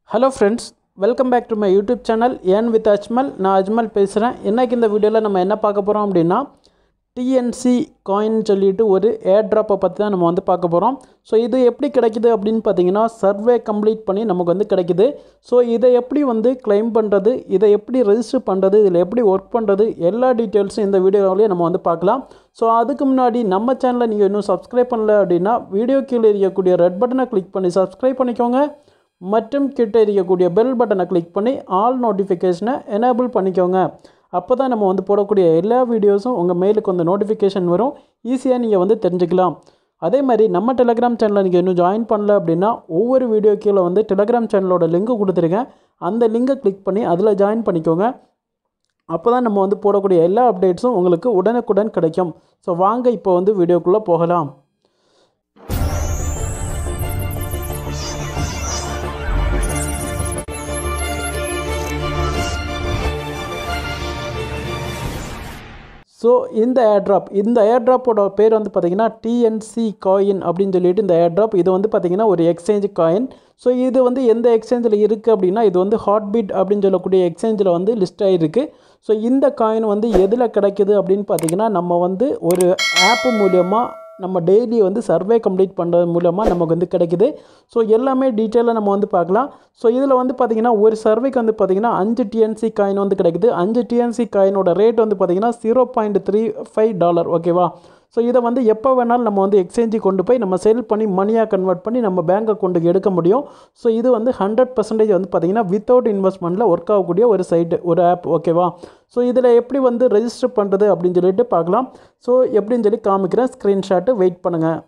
hello friends welcome back to my YouTube channel and with Ajmal நான் அஜ்மல் பேசுகிறேன் இன்றைக்கி இந்த வீடியோவில் நம்ம என்ன பார்க்க போகிறோம் அப்படின்னா டிஎன்சி காயின் சொல்லிட்டு ஒரு ஏர் ட்ராப்பை பற்றி தான் நம்ம வந்து பார்க்க போகிறோம் ஸோ இது எப்படி கிடைக்குது அப்படின்னு பார்த்தீங்கன்னா சர்வே கம்ப்ளீட் பண்ணி நமக்கு வந்து கிடைக்குது ஸோ இதை எப்படி வந்து கிளைம் பண்ணுறது இதை எப்படி ரெஜிஸ்டர் பண்ணுறது இதில் எப்படி ஒர்க் பண்ணுறது எல்லா டீட்டெயில்ஸும் இந்த வீடியோவிலேயே நம்ம வந்து பார்க்கலாம் ஸோ அதுக்கு முன்னாடி நம்ம சேனலை நீங்கள் இன்னும் சப்ஸ்கிரைப் பண்ணல அப்படின்னா வீடியோ கீழே இருக்கக்கூடிய ரெட் பட்டனை கிளிக் பண்ணி சப்ஸ்கிரைப் பண்ணிக்கோங்க மற்றும் கிட்ட இருக்கக்கூடிய பெல் பட்டனை கிளிக் பண்ணி ஆல் நோட்டிஃபிகேஷனை எனேபிள் பண்ணிக்கோங்க அப்போ தான் நம்ம வந்து போடக்கூடிய எல்லா வீடியோஸும் உங்கள் மெயிலுக்கு வந்து நோட்டிஃபிகேஷன் வரும் ஈஸியாக நீங்கள் வந்து தெரிஞ்சுக்கலாம் அதே மாதிரி நம்ம டெலகிராம் சேனலில் நீங்கள் இன்னும் ஜாயின் பண்ணல அப்படின்னா ஒவ்வொரு வீடியோ கீழே வந்து டெலகிராம் சேனலோட லிங்க் கொடுத்துருக்கேன் அந்த லிங்கை கிளிக் பண்ணி அதில் ஜாயின் பண்ணிக்கோங்க அப்போ தான் நம்ம வந்து போடக்கூடிய எல்லா அப்டேட்ஸும் உங்களுக்கு உடனுக்குடன் கிடைக்கும் ஸோ வாங்க இப்போ வந்து வீடியோக்குள்ளே போகலாம் ஸோ இந்த ஏர்ட்ராப் இந்த ஏர்ட்ராப்போட பேர் வந்து பார்த்திங்கன்னா டிஎன்சி காயின் அப்படின்னு சொல்லிட்டு இந்த ஏர்ட்ராப் இது வந்து பார்த்திங்கன்னா ஒரு எக்ஸ்சேஞ்ச் காயின் ஸோ இது வந்து எந்த எக்ஸ்சேஞ்சில் இருக்குது அப்படின்னா இது வந்து ஹாட்பீட் அப்படின்னு சொல்லக்கூடிய எக்ஸ்சேஞ்சில் வந்து லிஸ்ட் ஆகிருக்கு ஸோ இந்த காயின் வந்து எதில் கிடைக்குது அப்படின்னு பார்த்திங்கன்னா நம்ம வந்து ஒரு ஆப்பு மூலியமாக நம்ம டெய்லி வந்து சர்வே கம்ப்ளீட் பண்ணுறது மூலமாக நமக்கு வந்து கிடைக்குது ஸோ எல்லாமே டீட்டெயிலாக நம்ம வந்து பார்க்கலாம் ஸோ இதில் வந்து பார்த்திங்கன்னா ஒரு சர்வேக்கு வந்து பார்த்திங்கன்னா அஞ்சு டிஎன்சி காயின் வந்து கிடைக்குது அஞ்சு டிஎன்சி காயினோட ரேட் வந்து பார்த்திங்கன்னா zero point three five dollar ஓகேவா ஸோ இதை வந்து எப்போ வேணாலும் நம்ம வந்து எக்ஸ்சேஞ்சு கொண்டு போய் நம்ம செல் பண்ணி மணியாக கன்வெர்ட் பண்ணி நம்ம பேங்க் அக்கௌண்ட்டுக்கு எடுக்க முடியும் ஸோ இது வந்து ஹண்ட்ரட் பர்சன்டேஜ் வந்து பார்த்திங்கன்னா வித்தவுட் இன்வெஸ்ட்மெண்ட்டில் ஒர்க் ஆகக்கூடிய ஒரு சைட்டு ஒரு ஆப் ஓகேவா ஸோ இதில் எப்படி வந்து ரெஜிஸ்டர் பண்ணுறது அப்படின்னு சொல்லிட்டு பார்க்கலாம் ஸோ எப்படின்னு சொல்லி காமிக்கிறேன் ஸ்க்ரீன்ஷாட்டு வெயிட் பண்ணுங்கள்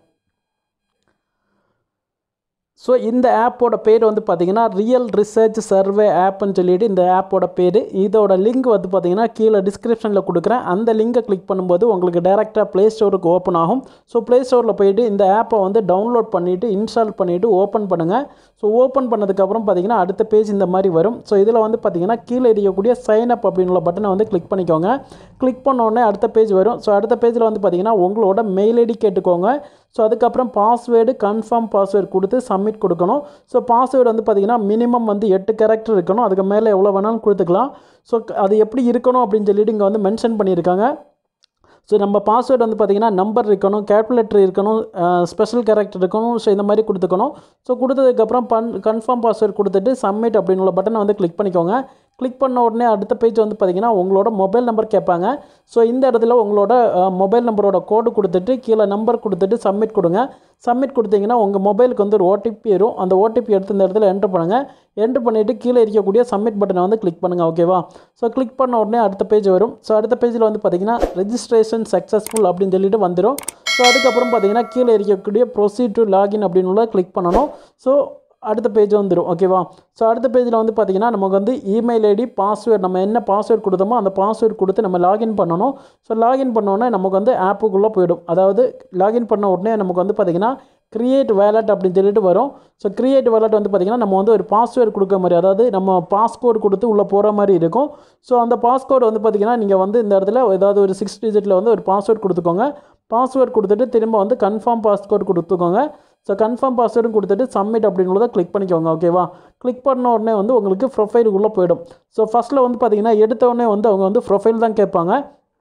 ஸோ இந்த ஆப்போட பேர் வந்து பார்த்திங்கன்னா ரியல் ரிசர்ச் சர்வே ஆப்னு சொல்லிட்டு இந்த ஆப்போட பேர் இதோட லிங்க் வந்து பார்த்திங்கன்னா கீழே டிஸ்கிரிப்ஷனில் கொடுக்குறேன் அந்த லிங்கை கிளிக் பண்ணும்போது உங்களுக்கு டேரெக்டாக ப்ளே ஸ்டோருக்கு ஓப்பன் ஆகும் ஸோ ப்ளே ஸ்டோரில் போயிட்டு இந்த ஆப்பை வந்து டவுன்லோட் பண்ணிவிட்டு இன்ஸ்டால் பண்ணிவிட்டு ஓப்பன் பண்ணுங்கள் ஸோ ஓப்பன் பண்ணதுக்கப்புறம் பார்த்திங்கன்னா அடுத்த பேஜ் இந்த மாதிரி வரும் ஸோ இதில் வந்து பார்த்திங்கன்னா கீழே இருக்கக்கூடிய சைன் அப் அப்படின்ற பட்டனை வந்து கிளிக் பண்ணிக்கோங்க கிளிக் பண்ண உடனே அடுத்த பேஜ் வரும் ஸோ அடுத்த பேஜில் வந்து பார்த்திங்கன்னா உங்களோட மெயில் ஐடி கேட்டுக்கோங்க ஸோ அதுக்கப்புறம் பாஸ்வேர்டு கன்ஃபார்ம் பாஸ்வேர்டு கொடுத்து சப்மிட் கொடுக்கணும் ஸோ பாஸ்வேர்டு வந்து பார்த்திங்கன்னா மினிமம் வந்து எட்டு கேரக்டர் இருக்கணும் அதுக்கு மேலே எவ்வளோ வேணாலும் கொடுத்துக்கலாம் ஸோ அது எப்படி இருக்கணும் அப்படின்னு சொல்லிட்டு இங்கே வந்து மென்ஷன் பண்ணியிருக்காங்க ஸோ நம்ம பாஸ்வேர்டு வந்து பார்த்திங்கன்னா நம்பர் இருக்கணும் கேல்குலேட்டர் இருக்கணும் ஸ்பெஷல் கேரக்டர் இருக்கணும் ஸோ இந்த மாதிரி கொடுத்துக்கணும் ஸோ கொடுத்ததுக்கப்புறம் பன் கன்ஃபார்ம் பாஸ்வேர்டு கொடுத்துட்டு சப்மிட் அப்படின்னு உள்ள பட்டனை வந்து கிளிக் பண்ணிக்கோங்க கிளிக் பண்ண உடனே அடுத்த பேஜ் வந்து பார்த்திங்கன்னா உங்களோட மொபைல் நம்பர் கேட்பாங்க ஸோ இந்த இடத்துல உங்களோட மொபைல் நம்பரோட கோடு கொடுத்துட்டு கீழே நம்பர் கொடுத்துட்டு சப்மிட் கொடுங்க சப்மிட் கொடுத்தீங்கன்னா உங்கள் மொபைலுக்கு வந்து ஒரு ஓடிபி வரும் அந்த ஓடிபி எடுத்து இந்த இடத்துல என்ட்ரு பண்ணுங்கள் என்ட்ரு பண்ணிவிட்டு கீழே இருக்கக்கூடிய சப்மிட் பட்டனை வந்து கிளிக் பண்ணுங்கள் ஓகேவா ஸோ கிளிக் பண்ண உடனே அடுத்த பேஜ் வரும் ஸோ அடுத்த பேஜில் வந்து பார்த்திங்கன்னா ரெஜிஸ்ட்ரேஷன் சக்ஸஸ்ஃபுல் அப்படின்னு சொல்லிட்டு வந்துடும் ஸோ அதுக்கப்புறம் பார்த்திங்கன்னா கீழே இருக்கக்கூடிய ப்ரொசீட் டு லாகின் அப்படின்னு கிளிக் பண்ணணும் ஸோ அடுத்த பேஜ் வந்துடும் ஓகேவா ஸோ அடுத்த பேஜில் வந்து பார்த்திங்கன்னா நமக்கு வந்து இமெயில் ஐடி பாஸ்வேர்டு நம்ம என்ன பாஸ்வேர்டு கொடுத்தோமோ அந்த பாஸ்வேர்டு கொடுத்து நம்ம லாகின் பண்ணணும் ஸோ லாகின் பண்ணோன்னே நமக்கு வந்து ஆப்புக்குள்ளே போயிடும் அதாவது லாகின் பண்ண உடனே நமக்கு வந்து பார்த்திங்கன்னா க்ரியேட் வேலட் அப்படின்னு சொல்லிட்டு வரும் ஸோ க்ரியேட் வேலட் வந்து பார்த்திங்கன்னா நம்ம வந்து ஒரு பாஸ்வேர்டு கொடுக்க மாதிரி அதாவது நம்ம பாஸ்கோடு கொடுத்து உள்ளே போகிற மாதிரி இருக்கும் ஸோ அந்த பாஸ்கோடு வந்து பார்த்திங்கன்னா நீங்கள் வந்து இந்த இடத்துல ஏதாவது ஒரு சிக்ஸ் டிஜிட்டில் வந்து ஒரு பாஸ்வேர்டு கொடுத்துக்கோங்க பாஸ்வேர்டு கொடுத்துட்டு திரும்ப வந்து கன்ஃபார்ம் பாஸ்கோடு கொடுத்துக்கோங்க ஸோ கன்ஃபார்ம் பாஸ்வேர்டும் கொடுத்துட்டு சப்மிட் அப்படின்றத கிளிக் பண்ணிக்கோங்க ஓகேவா கிளிக் பண்ண உடனே வந்து உங்களுக்கு ப்ரொஃபைலுக்குள்ளே போயிடும் ஸோ ஃபஸ்ட்டில் வந்து பார்த்திங்கன்னா எடுத்த உடனே வந்து அவங்க வந்து ப்ரொஃபைல் தான் கேட்பாங்க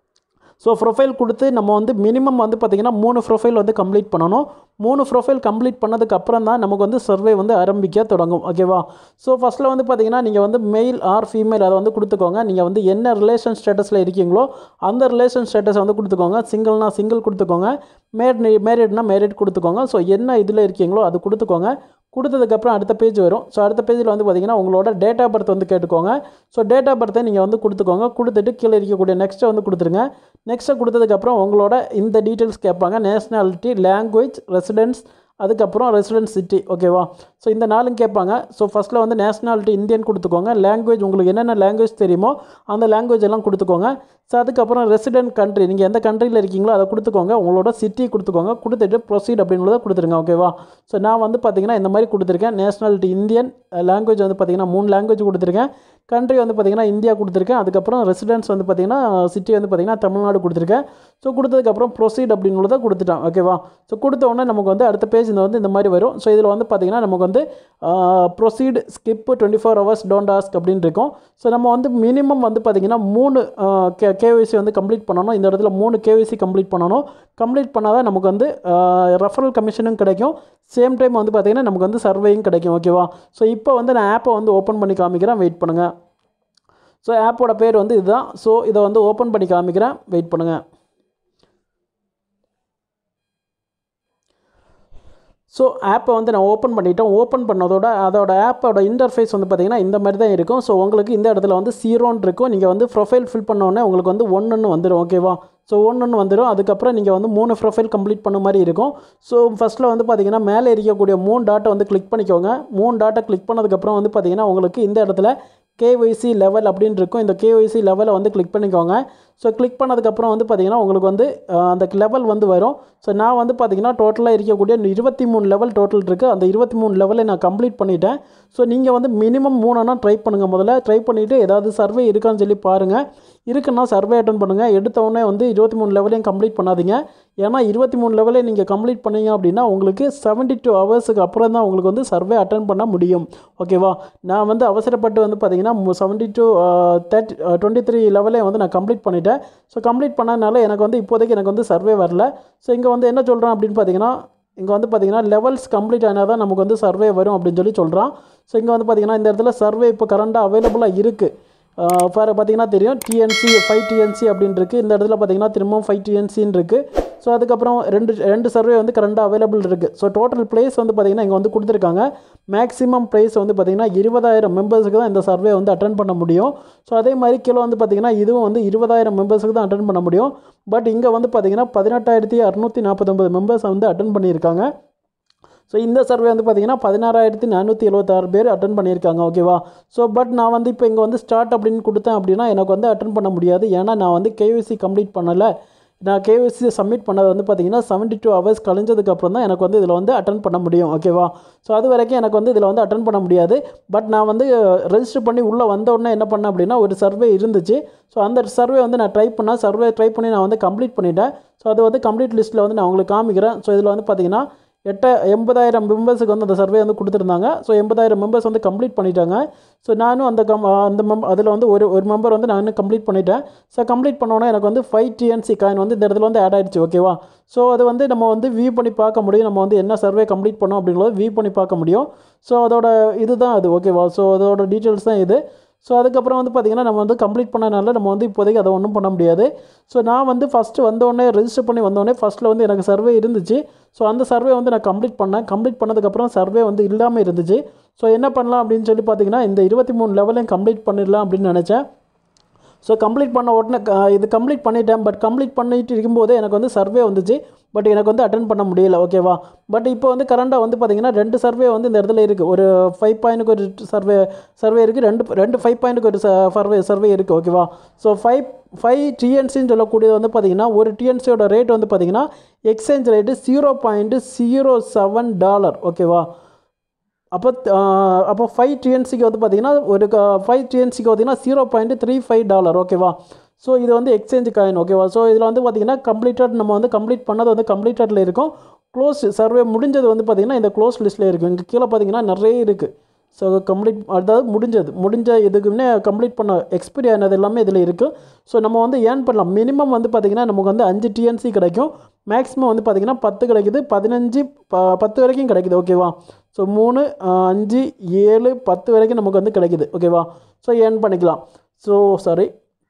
ஸோ ப்ரொஃபைல் கொடுத்து நம்ம வந்து மினிமம் வந்து பார்த்திங்கன்னா மூணு ப்ரொஃபைல் வந்து கம்ப்ளீட் பண்ணணும் மூணு ப்ரொஃபைல் கம்ப்ளீட் பண்ணதுக்கு அப்புறம் தான் நமக்கு வந்து சர்வே வந்து ஆரம்பிக்க தொடங்கும் ஓகேவா ஸோ ஃபஸ்ட்டில் வந்து பார்த்திங்கன்னா நீங்கள் வந்து மெயில் ஆர் ஃபீமேல் அதை வந்து கொடுத்துக்கோங்க நீங்கள் வந்து என்ன ரிலேஷன் ஸ்டேட்டஸில் இருக்கீங்களோ அந்த ரிலேஷன் ஸ்டேட்டஸை வந்து கொடுத்துக்கோங்க சிங்கிள்னா சிங்கிள் கொடுத்துக்கோங்க மேட் மேரிட்னா மேரிட் கொடுத்துக்கோங்க ஸோ என்ன இதில் இருக்கீங்களோ அது கொடுத்துக்கோங்க கொடுத்ததுக்கப்புறம் அடுத்த பேஜ் வரும் ஸோ அடுத்த பேஜில் வந்து பார்த்திங்கன்னா உங்களோட டேட் ஆஃப் பர்த் வந்து கேட்டுக்கோங்க ஸோ டேட் ஆஃப் பர்த்தை நீங்கள் வந்து கொடுத்துக்கோங்க கொடுத்துட்டு கீழே இருக்கக்கூடிய நெக்ஸ்ட்டை வந்து கொடுத்துருங்க நெக்ஸ்ட்டை கொடுத்ததுக்கப்புறம் உங்களோட இந்த டீட்டெயில்ஸ் கேட்பாங்க நேஷ்னாலிட்டி லாங்குவேஜ் ரெசிடென்ஸ் அதுக்கப்புறம் ரெசிடென்ஸ் சிட்டி ஓகேவா ஸோ இந்த நாளும் கேட்பாங்க ஸோ ஃபஸ்ட்டில் வந்து நேஷ்னாலிட்டி இந்தியன் கொடுத்துக்கோங்க லாங்குவேஜ் உங்களுக்கு என்னென்ன லாங்குவேஜ் தெரியுமோ அந்த லாங்குவேஜ் எல்லாம் கொடுத்துக்கோங்க ஸோ அதுக்கப்புறம் ரெசிடென்ட் கண்ட்ரி நீங்கள் எந்த கண்ட்ரியில் இருக்கீங்களோ அதை கொடுத்துக்கோங்க உங்களோட சிட்டி கொடுத்துக்கோங்க கொடுத்துட்டு ப்ரொசீட் அப்படின்றத கொடுத்துருங்க ஓகேவா ஸோ நான் வந்து பார்த்திங்கன்னா இந்த மாதிரி கொடுத்துருக்கேன் நேஷ்னாலிட்டி இந்தியன் லாங்குவேஜ் வந்து பார்த்திங்கன்னா மூணு லாங்குவேஜ் கொடுத்துருக்கேன் கண்ட்ரி வந்து பார்த்திங்கன்னா இந்தியா கொடுத்துருக்கேன் அதுக்கப்புறம் ரெசிடென்ஸ் வந்து பார்த்திங்கன்னா சிட்டி வந்து பார்த்திங்கன்னா தமிழ்நாடு கொடுத்துருக்கேன் ஸோ கொடுத்ததுக்கப்புறம் ப்ரொசீட் அப்படின்னு தான் கொடுத்துட்டான் ஓகேவா ஸோ கொடுத்த உடனே நமக்கு வந்து அடுத்த பேஜ் இந்த வந்து இந்த மாதிரி வரும் ஸோ இதில் வந்து பார்த்திங்கன்னா நமக்கு வந்து proceed skip twenty four hours don't ask அப்படின்னு இருக்கும் ஸோ நம்ம வந்து மினிமம் வந்து பார்த்திங்கன்னா மூணு கே கேஒய்சி வந்து கம்ப்ளீட் பண்ணணும் இந்த இடத்துல மூணு கேஒய்சி கம்ப்ளீட் பண்ணணும் கம்ப்ளீட் பண்ணால் தான் நமக்கு வந்து ரெஃபரல் கமிஷனும் கிடைக்கும் சேம் டைம் வந்து பார்த்திங்கன்னா நமக்கு வந்து சர்வேயும் கிடைக்கும் ஓகேவா ஸோ இப்போ வந்து நான் ஆப்பை வந்து ஓப்பன் பண்ணி காமிக்கிறேன் வெயிட் பண்ணுங்கள் ஸோ ஆப்போட பேர் வந்து இதுதான் ஸோ இதை வந்து ஓப்பன் பண்ணி காமிக்கிறேன் வெயிட் பண்ணுங்கள் ஸோ ஆப்பை வந்து நான் ஓப்பன் பண்ணிட்டேன் ஓப்பன் பண்ணதோட அதோட ஆப்போட இன்டர்ஃபேஸ் வந்து பார்த்திங்கன்னா இந்த மாதிரி தான் இருக்கும் ஸோ உங்களுக்கு இந்த இடத்துல வந்து ஜீரோன்னு இருக்கும் நீங்கள் வந்து ப்ரொஃபைல் ஃபில் பண்ணோடனே உங்களுக்கு வந்து ஒன்றுன்னு வந்துடும் ஓகேவா ஸோ ஒன்றுன்னு வந்துடும் அதுக்கப்புறம் நீங்கள் வந்து மூணு ப்ரொஃபைல் கம்ப்ளீட் பண்ண மாதிரி இருக்கும் ஸோ ஃபஸ்ட்டில் வந்து பார்த்தீங்கன்னா மேலே இருக்கக்கூடிய மூணு டாட்டை வந்து கிளிக் பண்ணிக்கோங்க மூணு டாட்டை கிளிக் பண்ணதுக்கப்புறம் வந்து பார்த்தீங்கன்னா உங்களுக்கு இந்த இடத்துல கேஒய்சி லெவல் அப்படின்னு இருக்கும் இந்த கேஒய்சி லெவலை வந்து கிளிக் பண்ணிக்கோங்க ஸோ கிளிக் பண்ணதுக்கப்புறம் வந்து பார்த்திங்கன்னா உங்களுக்கு வந்து அந்த லெவல் வந்து வரும் ஸோ நான் வந்து பார்த்திங்கன்னா டோட்டலாக இருக்கக்கூடிய இருபத்தி மூணு லெவல் டோட்டல் இருக்குது அந்த இருபத்தி மூணு லெவலை நான் கம்ப்ளீட் பண்ணிட்டேன் ஸோ நீங்கள் வந்து மினிமம் மூணுனா ட்ரை பண்ணுங்கள் முதல்ல ட்ரை பண்ணிவிட்டு ஏதாவது சர்வே இருக்கான்னு சொல்லி பாருங்கள் இருக்குன்னா சர்வே அட்டன் பண்ணுங்கள் எடுத்தவுடனே வந்து இருபத்தி மூணு லெவலையும் கம்ப்ளீட் பண்ணாதீங்க ஏன்னா இருபத்தி மூணு லெவலே நீங்கள் கம்ப்ளீட் பண்ணீங்க அப்படின்னா உங்களுக்கு செவன்ட்டி டூ ஹவர்ஸுக்கு அப்புறம் தான் உங்களுக்கு வந்து சர்வே அட்டன் பண்ண முடியும் ஓகேவா நான் வந்து அவசரப்பட்டு வந்து பார்த்தீங்கன்னா seventy two thirty twenty three லெவலே வந்து நான் கம்ப்ளீட் பண்ணிட்டேன் ஸோ கம்ப்ளீட் பண்ணதுனால எனக்கு வந்து இப்போதைக்கு எனக்கு வந்து சர்வே வரல ஸோ இங்கே வந்து என்ன சொல்கிறேன் அப்படின்னு பார்த்தீங்கன்னா இங்கே வந்து பார்த்தீங்கன்னா லெவல்ஸ் கம்ப்ளீட் ஆனால் தான் நமக்கு வந்து சர்வே வரும் அப்படின்னு சொல்லி சொல்கிறான் ஸோ இங்கே வந்து பார்த்தீங்கன்னா இந்த இடத்துல சர்வே இப்போ கரண்டாக அவைலபிளாக இருக்குது ஃபார் பார்த்தீங்கன்னா தெரியும் டிஎன்சி ஃபைவ் டிஎன்சி அப்படின்னு இருக்குது இந்த இடத்துல பார்த்தீங்கன்னா திரும்பவும் ஃபைவ் டிஎன்சின்னு இருக்குது ஸோ அதுக்கப்புறம் ரெண்டு ரெண்டு சர்வே வந்து கரண்டாக அவைலபிள் இருக்குது ஸோ டோட்டல் ப்ளேஸ் வந்து பார்த்திங்கன்னா இங்கே வந்து கொடுத்துருக்காங்க மேக்ஸிமம் ப்ரைஸ் வந்து பார்த்திங்கன்னா இருபதாயிரம் மெம்பர்ஸுக்கு தான் இந்த சர்வே வந்து அட்டன் பண்ண முடியும் ஸோ அதே மாதிரி கீழே வந்து பார்த்திங்கன்னா இதுவும் வந்து இருபதாயிரம் மெம்பர்ஸுக்கு தான் அட்டன் பண்ண முடியும் பட் இங்கே வந்து பார்த்திங்கன்னா பதினெட்டாயிரத்தி அறநூற்றி நாற்பத்தொம்பது மெம்பர்ஸ் வந்து அட்டன் பண்ணியிருக்காங்க ஸோ இந்த சர்வே வந்து பார்த்திங்கன்னா பதினாறாயிரத்தி நானூற்றி எழுபத்தாறு பேர் அட்டன் பண்ணியிருக்காங்க ஓகேவா ஸோ பட் நான் வந்து இப்போ இங்கே வந்து ஸ்டார்ட் அப்படின்னு கொடுத்தேன் அப்படின்னா எனக்கு வந்து அட்டன் பண்ண முடியாது ஏன்னா நான் வந்து கேவிசி கம்ப்ளீட் பண்ணலை நான் கேவிசி சப்மிட் பண்ணது வந்து பார்த்திங்கன்னா செவன்ட்டி டூ ஹவர்ஸ் கழிஞ்சதுக்கப்புறம் தான் எனக்கு வந்து இதில் வந்து அட்டன் பண்ண முடியும் ஓகேவா ஸோ அது வரைக்கும் எனக்கு வந்து இதில் வந்து அட்டன் பண்ண முடியாது பட் நான் வந்து ரெஜிஸ்டர் பண்ணி உள்ளே வந்த உடனே என்ன பண்ணேன் அப்படின்னா ஒரு சர்வே இருந்துச்சு ஸோ அந்த சர்வே வந்து நான் ட்ரை பண்ணேன் சர்வே ட்ரை பண்ணி நான் வந்து கம்ப்ளீட் பண்ணிட்டேன் ஸோ அது வந்து கம்ப்ளீட் லிஸ்ட்டில் வந்து நான் உங்களுக்கு காமிக்கிறேன் ஸோ இதில் வந்து பார்த்திங்கன்னா எட்ட எண்பதாயிரம் மெம்பர்ஸுக்கு வந்து அந்த சர்வே வந்து கொடுத்துருந்தாங்க ஸோ எண்பதாயிரம் மெம்பர்ஸ் வந்து கம்ப்ளீட் பண்ணிட்டாங்க ஸோ நானும் அந்த கம் அந்த மெம் அதில் வந்து ஒரு ஒரு மெம்பர் வந்து நான் கம்ப்ளீட் பண்ணிட்டேன் ஸோ கம்ப்ளீட் பண்ணோன்னே எனக்கு வந்து ஃபைவ் டிஎன்சி காயின் வந்து இந்த இடத்துல வந்து ஆட் ஆயிடுச்சு ஓகேவா ஸோ அது வந்து நம்ம வந்து வியூ பண்ணி பார்க்க முடியும் நம்ம வந்து என்ன சர்வே கம்ப்ளீட் பண்ணோம் அப்படிங்கிறத வியூ பண்ணி பார்க்க முடியும் ஸோ அதோட இதுதான் அது ஓகேவா ஸோ அதோட டீட்டெயில்ஸ் தான் இது ஸோ அதுக்கப்புறம் வந்து பார்த்திங்கன்னா நம்ம வந்து கம்ப்ளீட் பண்ணனால நம்ம வந்து இப்போதைக்கு அதை ஒன்றும் பண்ண முடியாது ஸோ நான் வந்து ஃபஸ்ட்டு வந்தோடனே ரெஜிஸ்டர் பண்ணி வந்தோடனே ஃபஸ்ட்டில் வந்து எனக்கு சர்வே இருந்துச்சு ஸோ அந்த சர்வே வந்து நான் கம்ப்ளீட் பண்ணேன் கம்ப்ளீட் பண்ணதுக்கப்புறம் சர்வே வந்து இல்லாமல் இருந்துச்சு ஸோ என்ன பண்ணலாம் அப்படின்னு சொல்லி பார்த்தீங்கன்னா இந்த இருபத்தி மூணு லெவலையும் கம்ப்ளீட் பண்ணிடலாம் அப்படின்னு நினச்சேன் ஸோ கம்ப்ளீட் பண்ண உடனே க- இது கம்ப்ளீட் பண்ணிட்டேன் பட் கம்ப்ளீட் பண்ணிட்டு இருக்கும்போது எனக்கு வந்து சர்வே வந்துச்சு பட் எனக்கு வந்து அட்டன் பண்ண முடியல ஓகேவா பட் இப்போ வந்து கரண்டாக வந்து பார்த்தீங்கன்னா ரெண்டு சர்வே வந்து இந்த இடத்துல இருக்குது ஒரு ஃபைவ் பாயிண்ட்டுக்கு ஒரு சர்வே சர்வே இருக்குது ரெண்டு ரெண்டு ஃபைவ் பாயிண்ட்டுக்கு ஒரு சர்வே சர்வே இருக்குது ஓகேவா ஸோ ஃபைவ் ஃபைவ் டிஎன்சின்னு சொல்லக்கூடியது வந்து பார்த்தீங்கன்னா ஒரு டிஎன்சியோட ரேட் வந்து பார்த்தீங்கன்னா exchange rate zero point zero seven dollar ஓகேவா அப்போ ஆஹ், அப்போ ஃபைவ் டிஎன்சிக்கு வந்து பார்த்தீங்கன்னா ஒரு ஃபைவ் டிஎன்சிக்கு பார்த்தீங்கன்னா zero point three five dollar ஓகேவா ஸோ இது வந்து எக்ஸ்சேஞ்ச் காயின் ஓகேவா ஸோ இதில் வந்து பார்த்தீங்கன்னா கம்ப்ளீட்டட் நம்ம வந்து கம்ப்ளீட் பண்ணது வந்து கம்ப்ளீட்டடில் இருக்கும் க்ளோஸ் சர்வே முடிஞ்சது வந்து பார்த்தீங்கன்னா இந்த க்ளோஸ் லிஸ்ட்டில் இருக்கும் இங்கே கீழே பார்த்தீங்கன்னா நிறைய இருக்குது ஸோ கம்ப்ளீட் அதாவது முடிஞ்சது முடிஞ்ச இதுக்குன்னே கம்ப்ளீட் பண்ண எக்ஸ்பீரி ஆனது எல்லாமே இதில் இருக்குது ஸோ நம்ம வந்து ஏர்ன் பண்ணலாம் மினிமம் வந்து பார்த்திங்கன்னா நமக்கு வந்து அஞ்சு டிஎன்சி கிடைக்கும் மேக்ஸிமம் வந்து பார்த்திங்கன்னா பத்து கிடைக்குது பதினஞ்சு ப பத்து வரைக்கும் கிடைக்குது ஓகேவா ஸோ மூணு ஆஹ், அஞ்சு ஏழு பத்து வரைக்கும் நமக்கு வந்து கிடைக்குது ஓகேவா ஸோ ஏர்ன் பண்ணிக்கலாம் ஸோ சாரி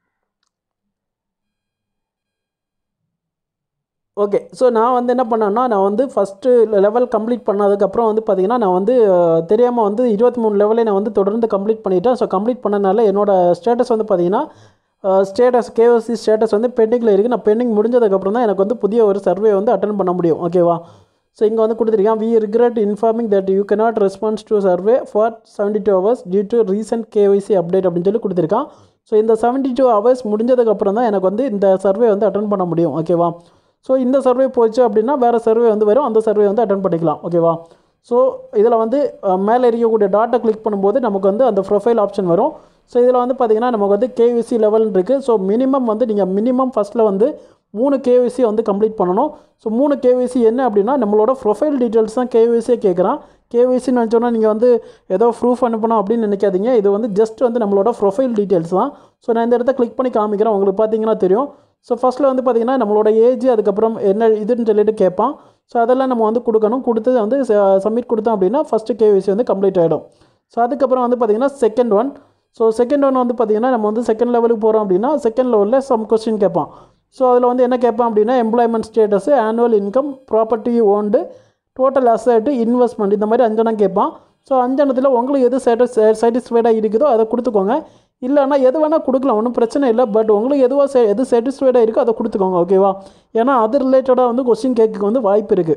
ஓகே ஸோ நான் வந்து என்ன பண்ணேன்னா நான் வந்து ஃபஸ்ட்டு லெவல் கம்ப்ளீட் பண்ணதுக்கப்புறம் வந்து பார்த்திங்கன்னா நான் வந்து தெரியாமல் வந்து இருபத்தி மூணு லெவலே நான் வந்து தொடர்ந்து கம்ப்ளீட் பண்ணிட்டேன் ஸோ கம்ப்ளீட் பண்ணனால என்னோட ஸ்டேட்டஸ் வந்து பார்த்திங்கன்னா ஸ்டேட்டஸ் கேஓசி ஸ்டேட்டஸ் வந்து பெண்டிங்கில் இருக்குது நான் பெண்டிங் முடிஞ்சதுக்கப்புறம் தான் எனக்கு வந்து புதிய ஒரு சர்வே வந்து அட்டன் பண்ண முடியும் ஓகேவா ஸோ இங்கே வந்து கொடுத்துருக்கேன் we regret informing that you cannot response to survey for seventy two hours due to recent KYC update அப்படின்னு சொல்லி கொடுத்துருக்கான் ஸோ இந்த செவன்ட்டி டூ ஹவர்ஸ் முடிஞ்சதுக்கப்புறம் தான் எனக்கு வந்து இந்த சர்வே வந்து அட்டன் பண்ண முடியும் ஓகேவா ஸோ இந்த சர்வே போச்சு அப்படின்னா வேறு சர்வே வந்து வரும் அந்த சர்வே வந்து அட்டன் பண்ணிக்கலாம் ஓகேவா ஸோ இதில் வந்து அஹ், மேலே இருக்கக்கூடிய டாட்டை கிளிக் பண்ணும்போது நமக்கு வந்து அந்த ப்ரொஃபைல் ஆப்ஷன் வரும் ஸோ இதில் வந்து பார்த்தீங்கன்னா நமக்கு வந்து கேவிசி லெவல் இருக்குது ஸோ மினிமம் வந்து நீங்கள் மினிமம் ஃபஸ்ட்டில் வந்து மூணு கேவிசி வந்து கம்ப்ளீட் பண்ணணும் ஸோ மூணு கேவிசி என்ன அப்படின்னா நம்மளோட ப்ரொஃபைல் டீட்டெயில்ஸ் தான் கேவிசியே கேட்குறான் கேவிசின்னு நினச்சோன்னா நீங்கள் வந்து ஏதோ ப்ரூஃப் அனுப்பணும் அப்படின்னு நினைக்காதீங்க இது வந்து ஜஸ்ட் வந்து நம்மளோட ப்ரொஃபைல் டீட்டெயில்ஸ் தான் ஸோ நான் இந்த இடத்த கிளிக் பண்ணி காமிக்கிறேன் உங்களுக்கு பார்த்தீங்கன்னா தெரியும் ஸோ ஃபஸ்ட்டில் வந்து பார்த்தீங்கன்னா நம்மளோட ஏஜ் அதுக்கப்புறம் என்ன இதுன்னு சொல்லிட்டு கேட்பான் ஸோ அதெல்லாம் நம்ம வந்து கொடுக்கணும் கொடுத்து வந்து சப்மிட் கொடுத்தோம் அப்படின்னா ஃபஸ்ட்டு கேவிசி வந்து கம்ப்ளீட் ஆகிடும் ஸோ அதுக்கப்புறம் வந்து பார்த்தீங்கன்னா second one so second one வந்து பார்த்தீங்கன்னா நம்ம வந்து செகண்ட் லெவலுக்கு போகிறோம் அப்படின்னா செகண்ட் லெவலில் சம் கொஸ்டின் கேட்பான் ஸோ அதில் வந்து என்ன கேட்பான் அப்படின்னா employment status annual income property owned total asset investment இந்த மாதிரி அஞ்சனம் கேட்பான் ஸோ அஞ்சனத்தில் உங்களுக்கு எது சேட்டிஸ் சாட்டிஸ்ஃபைடாக இருக்குதோ அதை கொடுத்துக்கோங்க இல்லைன்னா எது வேணால் கொடுக்கலாம் ஒன்றும் பிரச்சனை இல்லை பட் உங்களுக்கு எதுவாக சே எது சாட்டிஸ்ஃபைடாக இருக்கோ அதை கொடுத்துக்கோங்க ஓகேவா ஏன்னா அது ரிலேட்டடாக வந்து கொஸ்டின் கேட்க வந்து வாய்ப்பு இருக்குது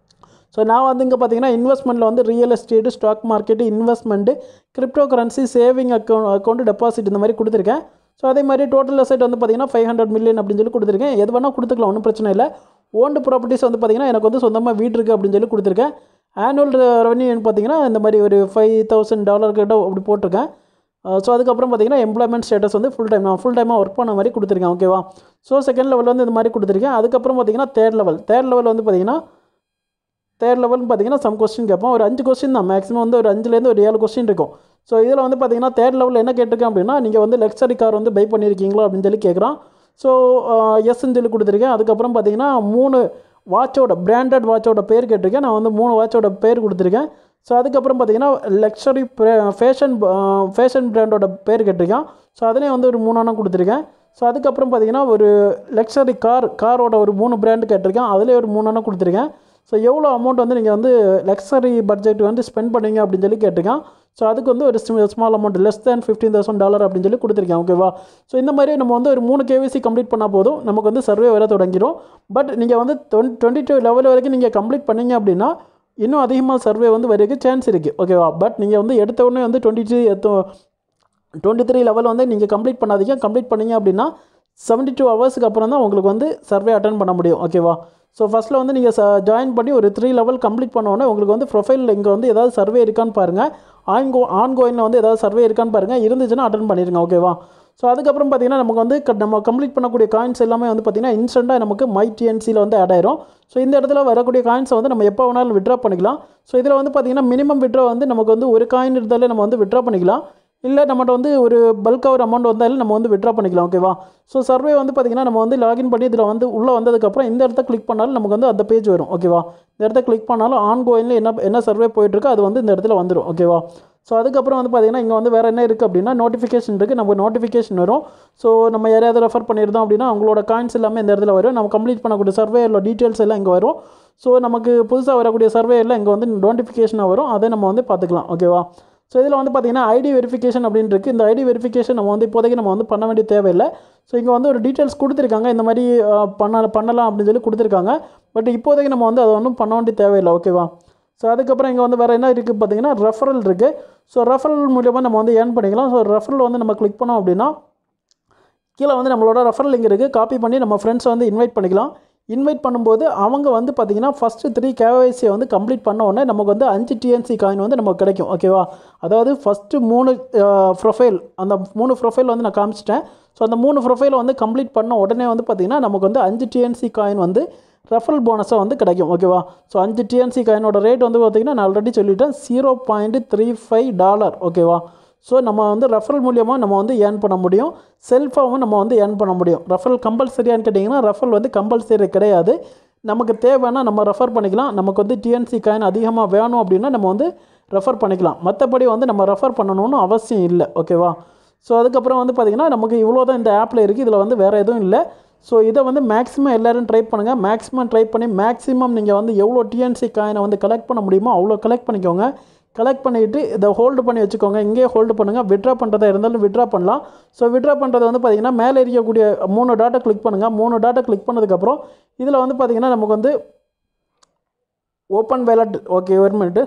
ஸோ நான் வந்து இங்கே பார்த்தீங்கன்னா இன்வெஸ்ட்மெண்ட்டில் வந்து real estate stock market investment crypto currency saving account account deposit இந்த மாதிரி கொடுத்துருக்கேன் ஸோ அதே மாதிரி டோட்டல் அசெட் வந்து பார்த்தீங்கன்னா ஃபைவ் ஹண்ட்ரட் மில்லியன் அப்படின்னு சொல்லி கொடுத்துருக்கேன் எது வேணால் கொடுத்துக்கலாம் ஒன்றும் பிரச்சனை இல்லை ஓன்டு ப்ராப்பர்ட்டிஸ் வந்து பார்த்தீங்கன்னா எனக்கு வந்து சொந்தமாக வீடு இருக்குது அப்படின்னு சொல்லி கொடுத்துருக்கேன் ஆனுவல் ரெவன்யூ பார்த்தீங்கன்னா இந்த மாதிரி ஒரு ஃபைவ் தௌசண்ட் டாலர் கிட்ட அப்படி போட்டிருக்கேன் ஸோ அதுக்கப்புறம் பார்த்தீங்கன்னா எம்ப்ளாய்மெண்ட் ஸ்டேட்டஸ் வந்து ஃபுல் டைம் நான் ஃபுல் டைமாக ஒர்க் பண்ண மாதிரி கொடுத்துருக்கேன் ஓகேவா ஸோ செகண்ட் லெவல் வந்து இந்த மாதிரி கொடுத்துருக்கேன் அதுக்கப்புறம் பார்த்தீங்கன்னா தேர்ட் லெவல் தேர்ட் லெவல் வந்து பார்த்தீங்கன்னா தேர்ட் லெவல்னு பார்த்தீங்கன்னா சம் கொஸ்டின் கேட்போம் ஒரு அஞ்சு கொஸ்டின் தான் மேக்ஸிமம் வந்து ஒரு அஞ்சுலேருந்து ஒரு ஏழு கொஸ்டின் இருக்கும் ஸோ இதில் வந்து பார்த்தீங்கன்னா தேர்ட் லெவலில் என்ன கேட்டிருக்கேன் அப்படின்னா நீங்கள் வந்து லக்ஸரி கார் வந்து பை பண்ணியிருக்கீங்களோ அப்படின்னு சொல்லி கேட்குறான் ஸோ எஸ்ன்னு சொல்லி கொடுத்துருக்கேன் அதுக்கப்புறம் பார்த்தீங்கன்னா மூணு வாட்சோட பிராண்டட் வாட்சோட பேர் கேட்டிருக்கேன் நான் வந்து மூணு வாட்சோட பேர் கொடுத்துருக்கேன் ஸோ அதுக்கப்புறம் பார்த்தீங்கன்னா லக்ஸரி ஃபேஷன் ஃபேஷன் பிராண்டோட பேர் கேட்டிருக்கேன் ஸோ அதுலேயும் வந்து ஒரு மூணானம் கொடுத்துருக்கேன் ஸோ அதுக்கப்புறம் பார்த்தீங்கன்னா ஒரு லக்ஸரி கார் காரோட ஒரு மூணு பிராண்டு கேட்டிருக்கேன் அதுலேயே ஒரு மூணானம் கொடுத்துருக்கேன் ஸோ எவ்வளோ அமௌண்ட் வந்து நீங்கள் வந்து லக்ஸரி பட்ஜெட் வந்து ஸ்பெண்ட் பண்ணீங்க அப்படின்னு சொல்லி கேட்டிருக்கேன் ஸோ அதுக்கு வந்து ஒரு small amount less than fifteen thousand dollar அப்படின்னு சொல்லி கொடுத்துருக்கேன் ஓகேவா ஸோ இந்த மாதிரி நம்ம வந்து ஒரு மூணு கேவிசி கம்ப்ளீட் பண்ணால் போதும் நமக்கு வந்து சர்வே வர தொடங்கிடும் பட் நீங்கள் வந்து டுவெண்ட்டி டூ லெவல் வரைக்கும் நீங்கள் கம்ப்ளீட் பண்ணீங்க அப்படின்னா இன்னும் அதிகமாக சர்வே வந்து வரதுக்கு சான்ஸ் இருக்குது ஓகேவா பட் நீங்கள் வந்து எடுத்த உடனே வந்து twenty three twenty three level வந்து நீங்கள் கம்ப்ளீட் பண்ணாதீங்க கம்ப்ளீட் பண்ணீங்க அப்படின்னா செவன்ட்டி டூ ஹவர்ஸுக்கு அப்புறம் தான் உங்களுக்கு வந்து சர்வே அட்டன் பண்ண முடியும் ஓகேவா ஸோ ஃபஸ்ட்டில் வந்து நீங்கள் ச ஜாயின் பண்ணி ஒரு த்ரீ லெவல் கம்ப்ளீட் பண்ண உடனே உங்களுக்கு வந்து ப்ரொஃபைலில் இங்கே வந்து ஏதாவது சர்வே இருக்கான்னு பாருங்கள் ஆன்கோ ஆன்கோயினில் வந்து ஏதாவது சர்வே இருக்கான்னு பாருங்கள் இருந்துச்சுன்னா அட்டன் பண்ணிடுங்க ஓகேவா ஸோ அதுக்கப்புறம் பார்த்தீங்கன்னா நமக்கு வந்து க- நம்ம கம்ப்ளீட் பண்ணக்கூடிய காயின்ஸ் எல்லாமே வந்து பார்த்தீங்கன்னா இன்ஸ்டண்ட்டாக நமக்கு மை டிஎன்சியில் வந்து ஆட் ஆயிரும் ஸோ இந்த இடத்துல வரக்கூடிய காயின்ஸை வந்து நம்ம எப்போ வேணாலும் விட்ரா பண்ணிக்கலாம் ஸோ இதில் வந்து பார்த்தீங்கன்னா மினிமம் விட்ரா வந்து நமக்கு வந்து ஒரு காயின் இருந்தாலே நம்ம வந்து விட்ரா பண்ணிக்கலாம் இல்லை நம்மகிட்ட வந்து ஒரு பல்காக ஒரு அமௌண்ட் வந்தாலும் நம்ம வந்து விட்ரா பண்ணிக்கலாம் ஓகேவா ஸோ சர்வே வந்து பார்த்திங்கன்னா நம்ம வந்து லாகின் பண்ணி இதில் வந்து உள்ளே வந்ததுக்கப்புறம் இந்த இடத்த கிளிக் பண்ணாலும் நமக்கு வந்து அந்த பேஜ் வரும் ஓகேவா இந்த இடத்த கிளிக் பண்ணாலும் ஆன் கோயினில் என்ன என்ன சர்வே போயிட்டுருக்கோ அது வந்து இந்த இடத்துல வந்துடும் ஓகேவா ஸோ அதுக்கப்புறம் வந்து பார்த்திங்கன்னா இங்கே வந்து வேறு என்ன இருக்குது அப்படின்னா நோட்டிஃபிகேஷன் இருக்குது நம்ம நோட்டிஃபிகேஷன் வரும் ஸோ நம்ம யாரையாவது ரெஃபர் பண்ணியிருந்தோம் அப்படின்னா அவங்களோட காயின்ஸ் எல்லாமே இந்த இடத்துல வரும் நம்ம கம்ப்ளீட் பண்ணக்கூடிய சர்வே இல்லை டீட்டெயில்ஸ் எல்லாம் இங்கே வரும் ஸோ நமக்கு புதுசாக வரக்கூடிய சர்வே எல்லாம் இங்கே வந்து நோட்டிஃபிகேஷனாக வரும் அதை நம்ம வந்து பார்த்துக்கலாம் ஓகேவா ஸோ இதில் வந்து பார்த்தீங்கன்னா ஐடி வெரிஃபிகேஷன் அப்படின்னு இருக்குது இந்த ஐடி வெரிஃபிகேஷன் நம்ம வந்து இப்போதைக்கு நம்ம வந்து பண்ண வேண்டிய தேவையில்லை ஸோ இங்கே வந்து ஒரு டீட்டெயில்ஸ் கொடுத்துருக்காங்க இந்த மாதிரி அஹ், பண்ண பண்ணலாம் அப்படின்னு சொல்லி கொடுத்துருக்காங்க பட் இப்போதைக்கு நம்ம வந்து அதை ஒன்றும் பண்ண வேண்டிய தேவையில்லை ஓகேவா ஸோ அதுக்கப்புறம் இங்கே வந்து வேறு என்ன இருக்குது பார்த்தீங்கன்னா ரெஃபரல் இருக்குது ஸோ ரெஃபரல் மூலியமாக நம்ம வந்து ஏர்ன் பண்ணிக்கலாம் ஸோ ரெஃபரல் வந்து நம்ம கிளிக் பண்ணோம் அப்படின்னா கீழே வந்து நம்மளோட ரெஃபரல் லிங்க் இருக்குது காப்பி பண்ணி நம்ம ஃப்ரெண்ட்ஸை வந்து இன்வைட் பண்ணிக்கலாம் இன்வைட் பண்ணும்போது அவங்க வந்து பார்த்திங்கன்னா ஃபஸ்ட்டு த்ரீ கேஒய்சியை வந்து கம்ப்ளீட் பண்ண உடனே நமக்கு வந்து அஞ்சு டிஎன்சி காயின் வந்து நமக்கு கிடைக்கும் ஓகேவா அதாவது ஃபஸ்ட்டு மூணு ப்ரொஃபைல் அந்த மூணு ப்ரொஃபைல் வந்து நான் காமிச்சிட்டேன் ஸோ அந்த மூணு ப்ரொஃபைலை வந்து கம்ப்ளீட் பண்ண உடனே வந்து பார்த்திங்கன்னா நமக்கு வந்து அஞ்சு டிஎன்சி காயின் வந்து ரெஃபரல் போனஸாக வந்து கிடைக்கும் ஓகேவா ஸோ அஞ்சு டிஎன்சி காயினோட ரேட் வந்து பார்த்திங்கன்னா நான் ஆல்ரெடி சொல்லிட்டேன் zero point three five dollar ஓகேவா ஸோ நம்ம வந்து ரெஃபரல் மூலியமாக நம்ம வந்து ஏர்ன் பண்ண முடியும் செல்ஃபாகவும் நம்ம வந்து ஏர்ன் பண்ண முடியும் ரெஃபரல் கம்பல்சரியான்னு கேட்டிங்கன்னா ரெஃபரல் வந்து கம்பல்சரி கிடையாது நமக்கு தேவைன்னா நம்ம ரெஃபர் பண்ணிக்கலாம் நமக்கு வந்து டிஎன்சி காயின் அதிகமாக வேணும் அப்படின்னா நம்ம வந்து ரெஃபர் பண்ணிக்கலாம் மற்றபடி வந்து நம்ம ரெஃபர் பண்ணணும்னு அவசியம் இல்லை ஓகேவா ஸோ அதுக்கப்புறம் வந்து பார்த்திங்கன்னா நமக்கு இவ்வளோ தான் இந்த ஆப்பில் இருக்குது இதில் வந்து வேறு எதுவும் இல்லை ஸோ இதை வந்து மேக்ஸிமம் எல்லோரும் ட்ரை பண்ணுங்கள் மேக்ஸிமம் ட்ரை பண்ணி மேக்ஸிமம் நீங்கள் வந்து எவ்வளோ டிஎன்சி காயினை வந்து கலெக்ட் பண்ண முடியுமோ அவ்வளோ கலெக்ட் பண்ணிக்கோங்க கலெக்ட் பண்ணிவிட்டு இதை ஹோல்டு பண்ணி வச்சுக்கோங்க இங்கேயே ஹோல்டு பண்ணுங்கள் விட்ரா பண்ணுறதா இருந்தாலும் விட்ரா பண்ணலாம் ஸோ விட்ரா பண்ணுறது வந்து பார்த்திங்கன்னா மேலே இருக்கக்கூடிய மூணு டாட்டை கிளிக் பண்ணுங்கள் மூணு டாட்டை கிளிக் பண்ணதுக்கப்புறம் இதில் வந்து பார்த்திங்கன்னா நமக்கு வந்து ஓப்பன் வேலட் ஓகே ஒரு மினிட்டு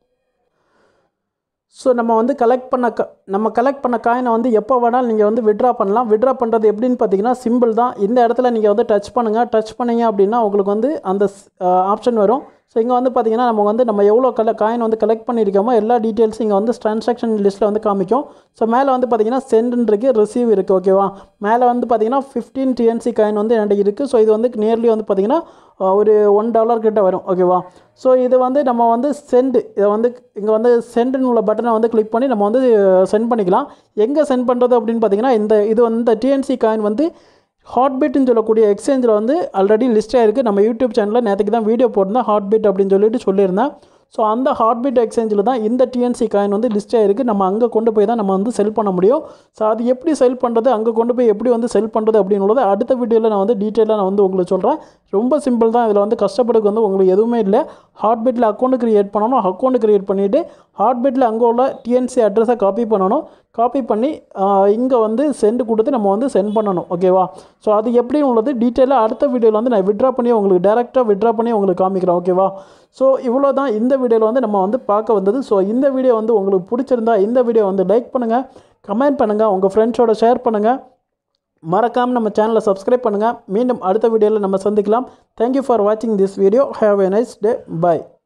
ஸோ நம்ம வந்து கலெக்ட் பண்ண க நம்ம கலெக்ட் பண்ண காயினை வந்து எப்போ வேணாலும் நீங்கள் வந்து விட்ரா பண்ணலாம் விட்ரா பண்ணுறது எப்படின்னு பார்த்தீங்கன்னா சிம்பிள் தான் இந்த இடத்துல நீங்கள் வந்து டச் பண்ணுங்கள் டச் பண்ணீங்க அப்படின்னா உங்களுக்கு வந்து அந்த ஆப்ஷன் வரும் ஸோ இங்கே வந்து பார்த்தீங்கன்னா நம்ம வந்து நம்ம எவ்வளோ கல காயின் வந்து கலெக்ட் பண்ணியிருக்கோமோ எல்லா டீட்டெயில்ஸும் இங்கே வந்து ட்ரான்சாக்ஷன் லிஸ்ட்டில் வந்து காமிக்கும் ஸோ மேலே வந்து பார்த்தீங்கன்னா சென்ட் இருக்குது ரிசீவ் இருக்குது ஓகேவா மேலே வந்து பார்த்தீங்கன்னா ஃபிஃப்டீன் டிஎன்சி காயின் வந்து என்கிட்ட இருக்குது ஸோ இது வந்து நியர்லி வந்து பார்த்தீங்கன்னா அஹ், ஒரு ஒன் டாலர் கிட்ட வரும் ஓகேவா ஸோ இது வந்து நம்ம வந்து சென்ட் இதை வந்து இங்கே வந்து சென்ட்னு உள்ள பட்டனை வந்து கிளிக் பண்ணி நம்ம வந்து சென்ட் பண்ணிக்கலாம் எங்கே சென்ட் பண்ணுறது அப்படின்னு பார்த்தீங்கன்னா இந்த இது வந்து இந்த டிஎன்சி காயின் வந்து ஹாட்பீட்னு சொல்லக்கூடிய எக்ஸ்சேஞ்சில் வந்து ஆல்ரெடி லிஸ்ட் ஆயிருக்கு நம்ம யூடியூப் சேனலில் நேற்றுக்கு தான் வீடியோ போட்டிருந்தேன் ஹாட்பீட் அப்படின்னு சொல்லிட்டு சொல்லியிருந்தேன் ஸோ அந்த ஹாட்பீட் எக்ஸ்சேஞ்சில் தான் இந்த டிஎன்சி காயின் வந்து லிஸ்ட் ஆயிருக்கு நம்ம அங்கே கொண்டு போய் தான் நம்ம வந்து செல் பண்ண முடியும் ஸோ அது எப்படி செல் பண்ணுறது அங்கே கொண்டு போய் எப்படி வந்து செல் பண்ணுறது அப்படின்னுள்ளது அடுத்த வீடியோவில் நான் வந்து டீட்டெயிலாக நான் வந்து உங்களுக்கு சொல்கிறேன் ரொம்ப சிம்பிள் தான் இதில் வந்து கஷ்டப்படுக்கு வந்து உங்களுக்கு எதுவுமே இல்லை ஹாட்பீட்டில் அக்கௌண்ட் க்ரியேட் பண்ணணும் அக்கௌண்ட் க்ரியேட் பண்ணிவிட்டு ஹாட்பீட்டில் அங்கே உள்ள டிஎன்சி அட்ரஸை காப்பி பண்ணணும் காப்பி பண்ணி இங்கே வந்து சென்ட் கொடுத்து நம்ம வந்து சென்ட் பண்ணணும் ஓகேவா ஸோ அது எப்படி உள்ளது டீட்டெயிலாக அடுத்த வீடியோவில் வந்து நான் விட்ரா பண்ணி உங்களுக்கு டேரெக்டாக விட்ரா பண்ணி உங்களுக்கு காமிக்கிறேன் ஓகேவா ஸோ இவ்வளோ தான் இந்த வீடியோவில் வந்து நம்ம வந்து பார்க்க வந்தது ஸோ இந்த வீடியோ வந்து உங்களுக்கு பிடிச்சிருந்தா இந்த வீடியோ வந்து லைக் பண்ணுங்கள் கமெண்ட் பண்ணுங்கள் உங்கள் ஃப்ரெண்ட்ஸோட ஷேர் பண்ணுங்கள் மறக்காமல் நம்ம சேனலை சப்ஸ்கிரைப் பண்ணுங்கள் மீண்டும் அடுத்த வீடியோவில் நம்ம சந்திக்கலாம் தேங்க்யூ ஃபார் வாட்சிங் this video have a nice day by